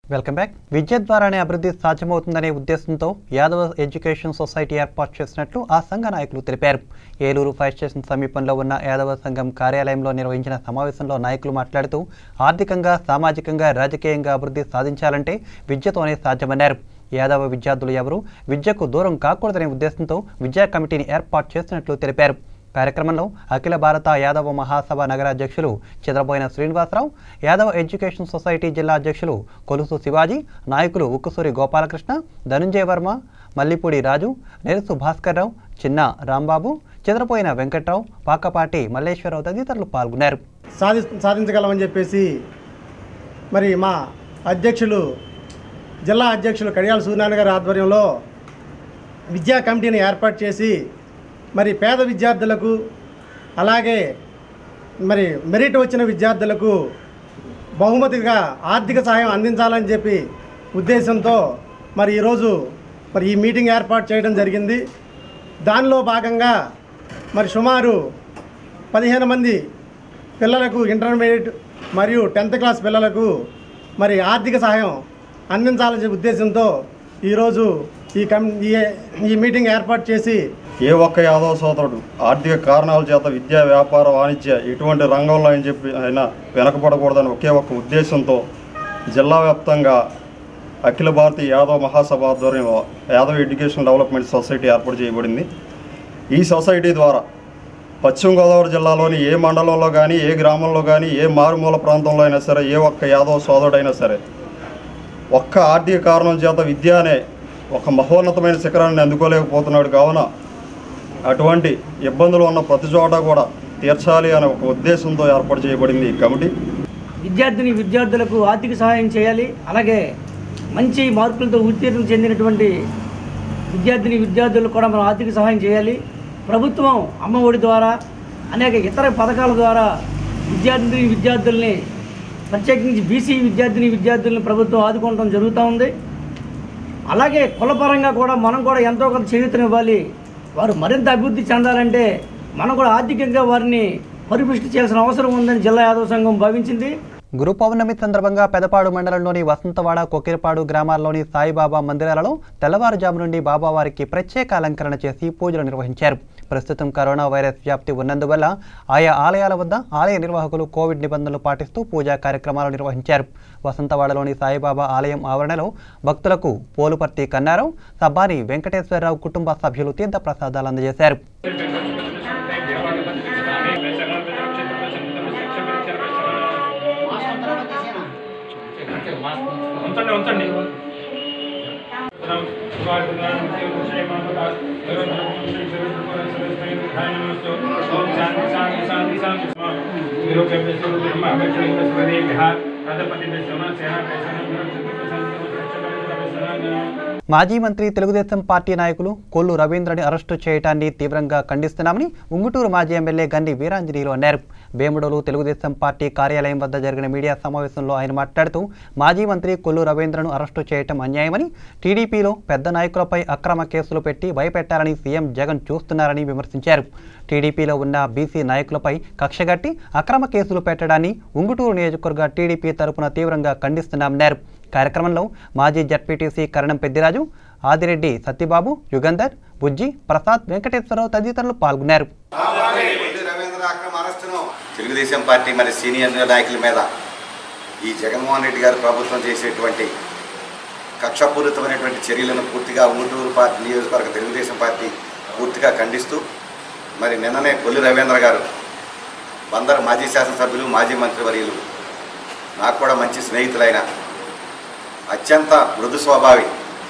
welcome back విద్య ద్వారానే అభివృద్ధి సాధ్యమవుతుందనే ఉద్దేశంతో యాదవ ఎడ్యుకేషన్ సొసైటీ ఏర్పాటు చేసినట్లు ఆ సంఘ నాయకులు తెలిపారు ఏలూరు ఫైర్ స్టేషన్ సమీపంలో ఉన్న యాదవ సంఘం కార్యాలయంలో నిర్వహించిన సమావేశంలో నాయకులు మాట్లాడుతూ ఆర్థికంగా సామాజికంగా రాజకీయంగా అభివృద్ధి సాధించాలంటే విద్యతోనే సాధ్యమన్నారు యాదవ విద్యార్థులు ఎవరు విద్యకు దూరం కాకూడదనే ఉద్దేశంతో విద్యా కమిటీని ఏర్పాటు చేసినట్లు తెలిపారు కార్యక్రమంలో అఖిల భారత యాదవ మహాసభ నగరాధ్యక్షులు చంద్రబోయిన శ్రీనివాసరావు యాదవ ఎడ్యుకేషన్ సొసైటీ జిల్లా అధ్యక్షులు కొలుసు శివాజీ నాయకులు ఉక్కుసూరి గోపాలకృష్ణ ధనుంజయ వర్మ మల్లిపూడి రాజు నెరుసు భాస్కర్రావు చిన్న రాంబాబు చంద్రపోయిన వెంకట్రావు పాకపాటి మల్లేశ్వరరావు తదితరులు పాల్గొన్నారు సాధి సాధించగలమని చెప్పేసి మరి మా అధ్యక్షులు జిల్లా అధ్యక్షులు కడియాల సూర్యనారాయణ గారి ఆధ్వర్యంలో విద్యా కమిటీని ఏర్పాటు చేసి మరి పేద విద్యార్థులకు అలాగే మరి మెరిట్ వచ్చిన విద్యార్థులకు బహుమతిగా ఆర్థిక సహాయం అందించాలని చెప్పి ఉద్దేశంతో మరి ఈరోజు మరి ఈ మీటింగ్ ఏర్పాటు చేయడం జరిగింది దానిలో భాగంగా మరి సుమారు పదిహేను మంది పిల్లలకు ఇంటర్మీడియట్ మరియు టెన్త్ క్లాస్ పిల్లలకు మరి ఆర్థిక సహాయం అందించాలనే ఉద్దేశంతో ఈరోజు ఈ కమ్ ఈ ఈ మీటింగ్ ఏర్పాటు చేసి ఏ ఒక్క యాదవ సోదరుడు ఆర్థిక కారణాల చేత విద్యా వ్యాపార వాణిజ్య ఎటువంటి రంగంలో అని చెప్పి అయినా వెనకబడకూడదని ఒకే ఒక్క ఉద్దేశంతో జిల్లా వ్యాప్తంగా అఖిల భారతీయ యాదవ మహాసభ ఆధ్వర్యంలో యాదవ్ ఎడ్యుకేషన్ డెవలప్మెంట్ సొసైటీ ఏర్పాటు చేయబడింది ఈ సొసైటీ ద్వారా పశ్చిమ గోదావరి జిల్లాలోని ఏ మండలంలో కానీ ఏ గ్రామంలో కానీ ఏ మారుమూల ప్రాంతంలో అయినా సరే ఏ ఒక్క యాదవ సోదరుడైనా సరే ఒక్క ఆర్థిక కారణం చేత విద్య అనే ఒక మహోన్నతమైన శిఖరాన్ని అందుకోలేకపోతున్నాడు కావున అటువంటి ఇబ్బందులు ఉన్న ప్రతి చోట కూడా తీర్చాలి అనే ఒక ఉద్దేశంతో ఏర్పాటు చేయబడింది ఈ కమిటీ విద్యార్థిని విద్యార్థులకు ఆర్థిక సహాయం చేయాలి అలాగే మంచి మార్కులతో ఉత్తీర్ణం చెందినటువంటి విద్యార్థిని విద్యార్థులకు కూడా మనం ఆర్థిక సహాయం చేయాలి ప్రభుత్వం అమ్మఒడి ద్వారా అనేక ఇతర పథకాల ద్వారా విద్యార్థిని విద్యార్థుల్ని ప్రత్యేకించి బీసీ విద్యార్థిని విద్యార్థుల్ని ప్రభుత్వం ఆదుకోవడం జరుగుతూ ఉంది అలాగే కులపరంగా కూడా మనం కూడా ఎంతో కొంత చేయూతనివ్వాలి వారు మరింత అభివృద్ధి చెందాలంటే మనం కూడా ఆర్థికంగా వారిని పరిపుష్టి చేయాల్సిన అవసరం ఉందని జిల్లా యాదవ సంఘం భావించింది గురు పౌర్ణమి సందర్భంగా పెదపాడు మండలంలోని వసంతవాడ కొకిరపాడు గ్రామాల్లోని సాయిబాబా మందిరాలలో తెల్లవారుజాము నుండి బాబావారికి ప్రత్యేక అలంకరణ చేసి పూజలు నిర్వహించారు ప్రస్తుతం కరోనా వైరస్ వ్యాప్తి ఉన్నందువల్ల ఆయా ఆలయాల వద్ద ఆలయ నిర్వాహకులు కోవిడ్ నిబంధనలు పాటిస్తూ పూజా కార్యక్రమాలు నిర్వహించారు వసంతవాడలోని సాయిబాబా ఆలయం ఆవరణలో భక్తులకు పోలుపర్తి కన్నారావు సబ్బాని వెంకటేశ్వరరావు కుటుంబ సభ్యులు తీర్థ ప్రసాదాలు అందజేశారు ఉంచండి ఉంచండి మాజీ మంత్రి తెలుగుదేశం పార్టీ నాయకులు కొల్లు రవీంద్రని అరెస్టు చేయడాన్ని తీవ్రంగా ఖండిస్తున్నామని ఉంగుటూరు మాజీ ఎమ్మెల్యే గండి వీరాంజనేయులు అన్నారు వేముడోలు తెలుగుదేశం పార్టీ కార్యాలయం వద్ద జరిగిన మీడియా సమావేశంలో ఆయన మాట్లాడుతూ మాజీ మంత్రి కొల్లు రవీంద్రను అరెస్టు చేయటం అన్యాయమని టీడీపీలో పెద్ద నాయకులపై అక్రమ కేసులు పెట్టి భయపెట్టాలని సీఎం జగన్ చూస్తున్నారని విమర్శించారు టీడీపీలో ఉన్న బీసీ నాయకులపై కక్షగట్టి అక్రమ కేసులు పెట్టడాన్ని ఉంగుటూరు నియోజకవర్గ టీడీపీ తరపున తీవ్రంగా ఖండిస్తున్నామన్నారు కార్యక్రమంలో మాజీ జడ్పీటీసీ కరణం పెద్దిరాజు ఆదిరెడ్డి సత్యబాబు యుగంధర్ బుజ్జి ప్రసాద్ వెంకటేశ్వరరావు తదితరులు పాల్గొన్నారు కొల్లి రవీంద్ర అక్రమ అరెస్టును తెలుగుదేశం పార్టీ మరి సీనియర్ నాయకుల మీద ఈ జగన్మోహన్ రెడ్డి గారు ప్రభుత్వం చేసేటువంటి కక్షపూరితమైనటువంటి చర్యలను పూర్తిగా ఉంగుటూరు పార్టీ నియోజకవర్గ తెలుగుదేశం పార్టీ పూర్తిగా ఖండిస్తూ మరి నిన్ననే కొల్లి రవీంద్ర గారు బందరు మాజీ శాసనసభ్యులు మాజీ మంత్రివర్యులు నాకు కూడా మంచి స్నేహితులైన అత్యంత మృదు స్వభావి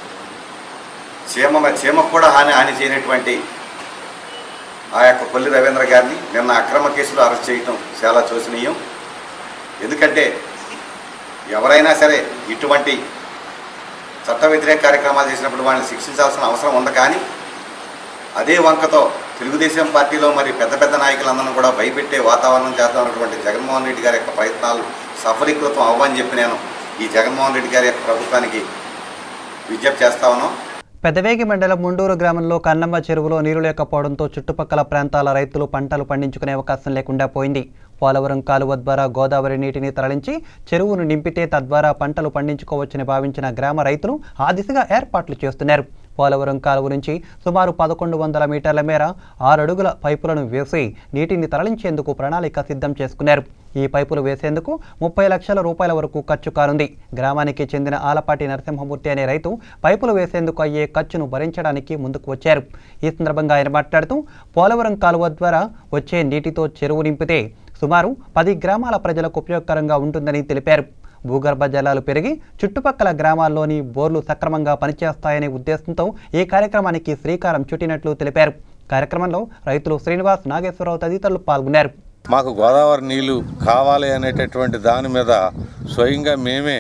చీమ చీమకు కూడా హాని హాని చేయనటువంటి ఆ యొక్క కొల్లి రవీంద్ర గారిని నిన్న అక్రమ కేసులో అరెస్ట్ చేయటం చాలా శోచనీయం ఎందుకంటే ఎవరైనా సరే ఇటువంటి చట్ట వ్యతిరేక కార్యక్రమాలు చేసినప్పుడు వాళ్ళని శిక్షించాల్సిన అవసరం ఉంది కానీ అదే వంకతో తెలుగుదేశం పార్టీలో మరి పెద్ద పెద్ద నాయకులందరూ కూడా భయపెట్టే వాతావరణం చేస్తున్నటువంటి జగన్మోహన్ రెడ్డి గారి యొక్క ప్రయత్నాలు సఫలీకృతం అవ్వని చెప్పి నేను ఈ జగన్మోహన్ రెడ్డి గారి యొక్క ప్రభుత్వానికి విజ్ఞప్తి చేస్తా ఉన్నాం పెదవేగి మండలం ముండూరు గ్రామంలో కన్నమ్మ చెరువులో నీరు లేకపోవడంతో చుట్టుపక్కల ప్రాంతాల రైతులు పంటలు పండించుకునే అవకాశం లేకుండా పోయింది పోలవరం కాలువ ద్వారా గోదావరి నీటిని తరలించి చెరువును నింపితే తద్వారా పంటలు పండించుకోవచ్చని భావించిన గ్రామ రైతులు ఆ దిశగా ఏర్పాట్లు చేస్తున్నారు పోలవరం కాలువ నుంచి సుమారు పదకొండు వందల మీటర్ల మేర ఆరు అడుగుల పైపులను వేసి నీటిని తరలించేందుకు ప్రణాళిక సిద్ధం చేసుకున్నారు ఈ పైపులు వేసేందుకు ముప్పై లక్షల రూపాయల వరకు ఖర్చు కానుంది గ్రామానికి చెందిన ఆలపాటి నరసింహమూర్తి అనే రైతు పైపులు వేసేందుకు అయ్యే ఖర్చును భరించడానికి ముందుకు వచ్చారు ఈ సందర్భంగా ఆయన మాట్లాడుతూ పోలవరం కాలువ ద్వారా వచ్చే నీటితో చెరువు నింపితే సుమారు పది గ్రామాల ప్రజలకు ఉపయోగకరంగా ఉంటుందని తెలిపారు భూగర్భ జలాలు పెరిగి చుట్టుపక్కల గ్రామాల్లోని బోర్లు సక్రమంగా పనిచేస్తాయనే ఉద్దేశంతో ఈ కార్యక్రమానికి శ్రీకారం చుట్టినట్లు తెలిపారు కార్యక్రమంలో రైతులు శ్రీనివాస్ నాగేశ్వరరావు తదితరులు పాల్గొన్నారు మాకు గోదావరి నీళ్లు కావాలి అనేటటువంటి దాని మీద స్వయంగా మేమే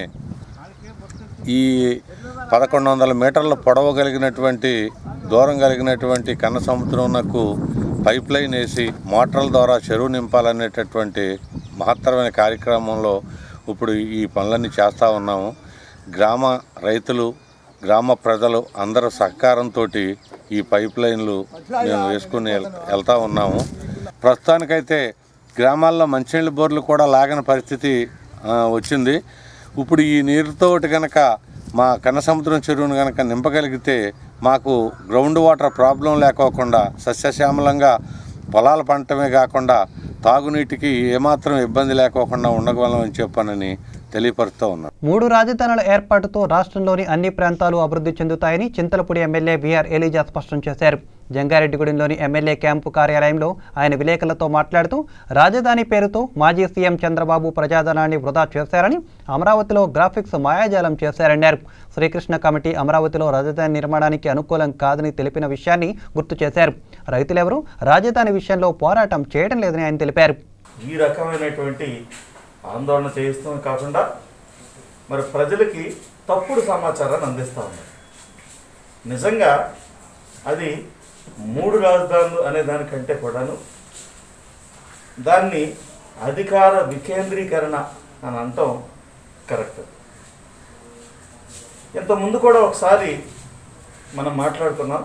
ఈ పదకొండు వందల మీటర్ల పొడవు కలిగినటువంటి దూరం కలిగినటువంటి కన్న సముద్రంకు పైప్ లైన్ వేసి మోటార్ల ద్వారా చెరువు నింపాలనేటటువంటి మహత్తరమైన కార్యక్రమంలో ఇప్పుడు ఈ పనులన్నీ చేస్తూ ఉన్నాము గ్రామ రైతులు గ్రామ ప్రజలు అందరి సహకారంతో ఈ పైప్ లైన్లు మేము వేసుకుని వెల్- వెళ్తా ఉన్నాము ప్రస్తుతానికైతే గ్రామాల్లో మంచినీళ్ళ బోర్లు కూడా లాగని పరిస్థితి ఆ, వచ్చింది ఇప్పుడు ఈ నీరుతోటి కనుక మా కన్నసముద్రం చెరువును కనుక నింపగలిగితే మాకు గ్రౌండ్ వాటర్ ప్రాబ్లం లేకోకుండా సస్యశ్యామలంగా పొలాలు పంటమే కాకుండా తాగునీటికి ఏమాత్రం ఇబ్బంది లేకోకుండా ఉండగలమని చెప్పానని తెలియపరుస్తూ ఉన్నాను మూడు రాజధానుల ఏర్పాటుతో రాష్ట్రంలోని అన్ని ప్రాంతాలు అభివృద్ధి చెందుతాయని చింతలపూడి ఎమ్మెల్యే బీఆర్ ఎలీజా స్పష్టం చేశారు జంగారెడ్డిగూడెంలోని ఎమ్మెల్యే క్యాంపు కార్యాలయంలో ఆయన విలేకరులతో మాట్లాడుతూ రాజధాని పేరుతో మాజీ సీఎం చంద్రబాబు ప్రజాధనాన్ని వృధా చేశారని అమరావతిలో గ్రాఫిక్స్ మాయాజాలం చేశారన్నారు శ్రీకృష్ణ కమిటీ అమరావతిలో రాజధాని నిర్మాణానికి అనుకూలం కాదని తెలిపిన విషయాన్ని గుర్తు చేశారు రైతులెవరూ రాజధాని విషయంలో పోరాటం చేయడం లేదని ఆయన తెలిపారు ఈ రకమైనటువంటి ఆందోళన చేయిస్తూ కాకుండా మరి ప్రజలకి తప్పుడు సమాచారాన్ని అందిస్తూ ఉన్నారు నిజంగా అది మూడు రాజధానులు అనే దానికంటే కూడాను దాన్ని అధికార వికేంద్రీకరణ అని అంటాం కరెక్ట్ ఇంతకుముందు కూడా ఒకసారి మనం మాట్లాడుకున్నాం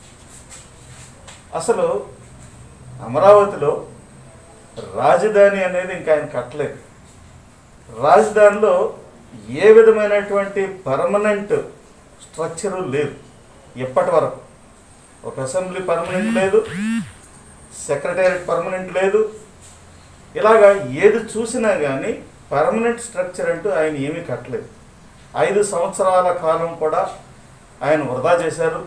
అసలు అమరావతిలో రాజధాని అనేది ఇంకా ఆయన కట్టలేదు రాజధానిలో ఏ విధమైనటువంటి పర్మనెంట్ స్ట్రక్చరు లేదు ఎప్పటి వరకు ఒక అసెంబ్లీ పర్మనెంట్ లేదు సెక్రటేరియట్ పర్మనెంట్ లేదు ఇలాగా ఏది చూసినా కానీ పర్మనెంట్ స్ట్రక్చర్ అంటూ ఆయన ఏమీ కట్టలేదు ఐదు సంవత్సరాల కాలం కూడా ఆయన వృధా చేశారు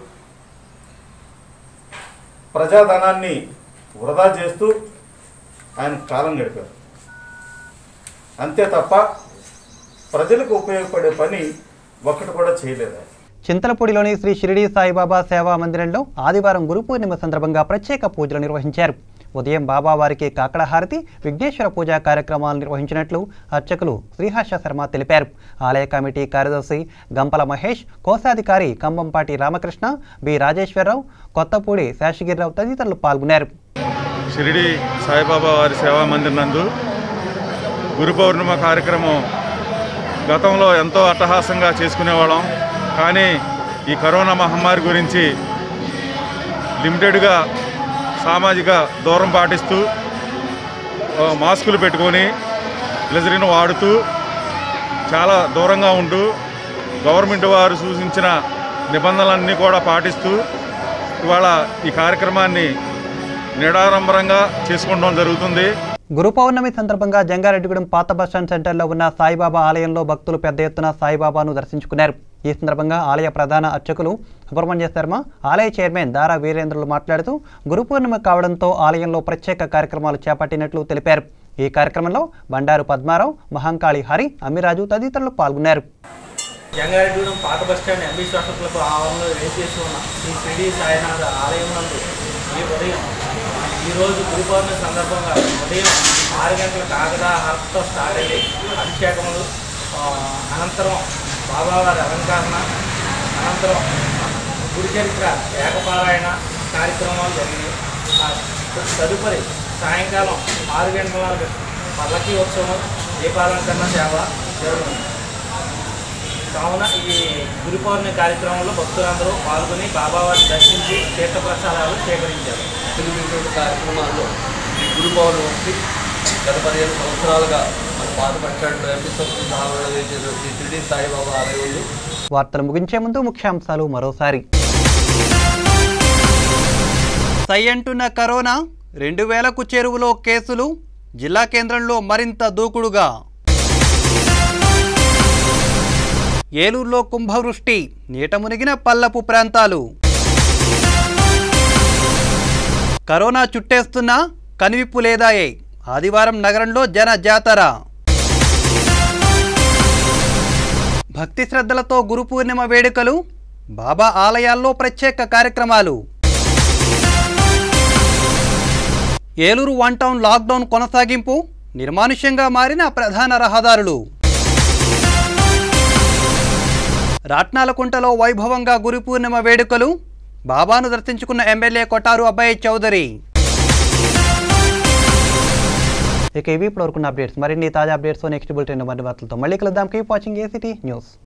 ప్రజాధనాన్ని వృధా చేస్తూ ఆయన కాలం గడిపారు అంతే తప్ప ప్రజలకు ఉపయోగపడే పని ఒక్కటి కూడా చేయలేదు ఆయన చింతలపూడిలోని శ్రీ షిరిడి సాయిబాబా సేవా మందిరంలో ఆదివారం గురు పూర్ణిమ సందర్భంగా ప్రత్యేక పూజలు నిర్వహించారు ఉదయం బాబా వారికి కాకడ హారతి విఘ్నేశ్వర పూజా కార్యక్రమాలు నిర్వహించినట్లు అర్చకులు శ్రీహర్ష శర్మ తెలిపారు ఆలయ కమిటీ కార్యదర్శి గంపల మహేష్ కోశాధికారి కంబంపాటి రామకృష్ణ బి రాజేశ్వరరావు కొత్తపూడి శేషగిరిరావు తదితరులు పాల్గొన్నారు షిరిడి సాయిబాబా వారి సేవా మందిర్ నందు గురు పౌర్ణిమ కార్యక్రమం గతంలో ఎంతో అట్టహాసంగా చేసుకునేవాళ్ళం కానీ ఈ కరోనా మహమ్మారి గురించి లిమిటెడ్గా సామాజిక దూరం పాటిస్తూ ఆ, మాస్కులు పెట్టుకొని గ్లిజరిన్ వాడుతూ చాలా దూరంగా ఉంటూ గవర్నమెంట్ వారు సూచించిన నిబంధనలన్నీ కూడా పాటిస్తూ ఇవాళ ఈ కార్యక్రమాన్ని నిడారంభరంగా చేసుకోవడం జరుగుతుంది గురు పౌర్ణమి సందర్భంగా జంగారెడ్డిగూడెం పాత బస్టాండ్ సెంటర్లో ఉన్న సాయిబాబా ఆలయంలో భక్తులు పెద్ద ఎత్తున సాయిబాబాను దర్శించుకున్నారు ఈ సందర్భంగా ఆలయ ప్రధాన అర్చకులు సుబ్రహ్మణ్య శర్మ ఆలయ చైర్మన్ దారా వీరేంద్రులు మాట్లాడుతూ గురు పూర్ణిమ కావడంతో ఆలయంలో ప్రత్యేక కార్యక్రమాలు చేపట్టినట్లు తెలిపారు ఈ కార్యక్రమంలో బండారు పద్మారావు మహంకాళి హరి అమ్మిరాజు తదితరులు పాల్గొన్నారు జంగారెడ్డిగూడెం పాత బస్టాండ్ ఎంబీ శ్వాస క్లబ్ ఆవరణలో వేసేసి ఉన్న శ్రీ షిరిడి సాయినాథ ఆలయం నందు ఈ ఉదయం ఈరోజు గురు పౌర్ణమి సందర్భంగా ఉదయం ఆరు గంటల కాగదా హారతితో స్టార్ట్ అయ్యి అభిషేకములు ఆ, అనంతరం బాబావారి అలంకరణ అనంతరం గురు చరిత్ర ఏకపారాయణ కార్యక్రమాలు జరిగినాయి ఆ తదుపరి సాయంకాలం ఆరు గంటల పల్లకి ఉత్సవం దీపాలంకరణ సేవ జరుగుతుంది కావున ఈ గురు పౌర్ణమి కార్యక్రమంలో భక్తులందరూ పాల్గొని బాబావారిని దర్శించి తీర్థప్రసాదాలు సేకరించారు తెలిపినటువంటి కార్యక్రమాల్లో గురు పౌర్ణమి ఒకటి గత పదిహేను సంవత్సరాలుగా మన పాత బస్ స్టాండ్లో ఎంపీ సబ్సిడీ ఆవరణలో శ్రీ షిరిడి సాయిబాబా ఆలయం ఉంది వార్తలు ముగించే ముందు ముఖ్యాంశాలు మరోసారి సై అంటున్న కరోనా రెండు వేలకు చెరువులో కేసులు జిల్లా కేంద్రంలో మరింత దూకుడుగా ఏలూరులో కుంభవృష్టి నీట మునిగిన పల్లపు ప్రాంతాలు కరోనా చుట్టేస్తున్నా కనివిప్పు లేదాయే ఆదివారం నగరంలో జన జాతర భక్తి శ్రద్ధలతో గురు పూర్ణిమ వేడుకలు బాబా ఆలయాల్లో ప్రత్యేక కార్యక్రమాలు ఏలూరు వన్ టౌన్ లాక్డౌన్ కొనసాగింపు నిర్మానుష్యంగా మారిన ప్రధాన రహదారులు రాట్నాలకుంటలో వైభవంగా గురు పూర్ణిమ వేడుకలు బాబాను దర్శించుకున్న ఎమ్మెల్యే కొటారు అబ్బాయి చౌదరి ఇక ఇవి ఇప్పుడు వరకున్న అప్డేట్స్ మరిన్ని తాజా అప్డేట్స్ నెక్స్ట్ బులెటిన్ మరిన్ని వార్తలతో మళ్ళీ కలుద్దాం కీప్ వాచింగ్ ఏసీటీ న్యూస్